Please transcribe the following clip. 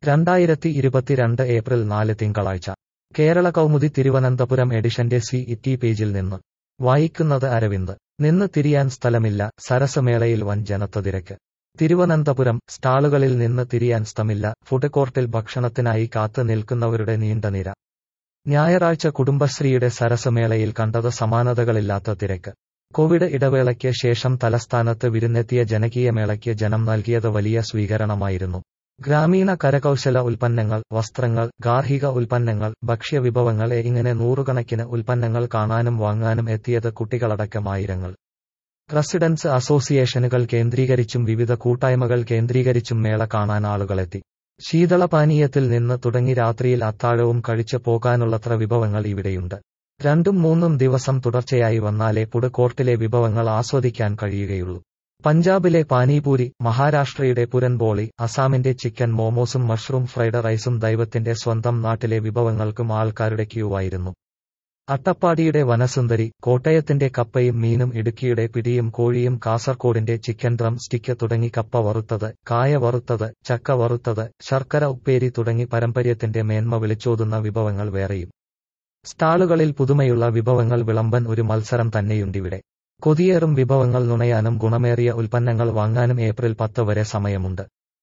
രണ്ടായിരത്തി ഇരുപത്തിരണ്ട് ഏപ്രിൽ നാല് തിങ്കളാഴ്ച കേരള കൗമുദി തിരുവനന്തപുരം എഡിഷന്റെ സി ഇറ്റി പേജിൽ നിന്ന് വായിക്കുന്നത് അരവിന്ദ് നിന്ന് തിരിയാൻ സ്ഥലമില്ല സരസമേളയിൽ വൻ ജനത്തതിരക്ക് തിരുവനന്തപുരം സ്റ്റാളുകളിൽ നിന്ന് തിരിയാൻ സ്ഥലമില്ല ഫുഡ് കോർട്ടിൽ ഭക്ഷണത്തിനായി കാത്തു നിൽക്കുന്നവരുടെ നീണ്ട നിര ഞായറാഴ്ച കുടുംബശ്രീയുടെ സരസമേളയിൽ കണ്ടത് സമാനതകളില്ലാത്ത തിരക്ക് കോവിഡ് ഇടവേളയ്ക്ക് ശേഷം തലസ്ഥാനത്ത് വിരുന്നെത്തിയ ജനകീയ മേളയ്ക്ക് ജനം നൽകിയത് വലിയ സ്വീകരണമായിരുന്നു ഗ്രാമീണ കരകൗശല ഉൽപ്പന്നങ്ങൾ വസ്ത്രങ്ങൾ ഗാർഹിക ഉൽപ്പന്നങ്ങൾ ഭക്ഷ്യവിഭവങ്ങൾ ഇങ്ങനെ നൂറുകണക്കിന് ഉൽപ്പന്നങ്ങൾ കാണാനും വാങ്ങാനും എത്തിയത് കുട്ടികളടക്കം ആയിരങ്ങൾ റെസിഡൻസ് അസോസിയേഷനുകൾ കേന്ദ്രീകരിച്ചും വിവിധ കൂട്ടായ്മകൾ കേന്ദ്രീകരിച്ചും മേള കാണാൻ ആളുകളെത്തി ശീതളപാനീയത്തിൽ നിന്ന് തുടങ്ങി രാത്രിയിൽ അത്താഴവും കഴിച്ച് പോകാനുള്ളത്ര വിഭവങ്ങൾ ഇവിടെയുണ്ട് രണ്ടും മൂന്നും ദിവസം തുടർച്ചയായി വന്നാലേ ഫുഡ് കോർട്ടിലെ വിഭവങ്ങൾ ആസ്വദിക്കാൻ കഴിയുകയുള്ളൂ പഞ്ചാബിലെ പാനീപൂരി മഹാരാഷ്ട്രയുടെ പുരൻബോളി അസാമിന്റെ ചിക്കൻ മോമോസും മഷ്റൂം ഫ്രൈഡ് റൈസും ദൈവത്തിന്റെ സ്വന്തം നാട്ടിലെ വിഭവങ്ങൾക്കും ആൾക്കാരുടെ ക്യൂവായിരുന്നു അട്ടപ്പാടിയുടെ വനസുന്ദരി കോട്ടയത്തിന്റെ കപ്പയും മീനും ഇടുക്കിയുടെ പിടിയും കോഴിയും കാസർകോടിന്റെ ചിക്കൻ ഡ്രം സ്റ്റിക്ക് തുടങ്ങി കപ്പ വറുത്തത് കായ വറുത്തത് ചക്ക വറുത്തത് ശർക്കര ഉപ്പേരി തുടങ്ങി പാരമ്പര്യത്തിന്റെ മേന്മ വിളിച്ചോതുന്ന വിഭവങ്ങൾ വേറെയും സ്റ്റാളുകളിൽ പുതുമയുള്ള വിഭവങ്ങൾ വിളമ്പൻ ഒരു മത്സരം തന്നെയുണ്ടിവിടെ കൊതിയേറും വിഭവങ്ങൾ നുണയാനും ഗുണമേറിയ ഉൽപ്പന്നങ്ങൾ വാങ്ങാനും ഏപ്രിൽ പത്ത് വരെ സമയമുണ്ട്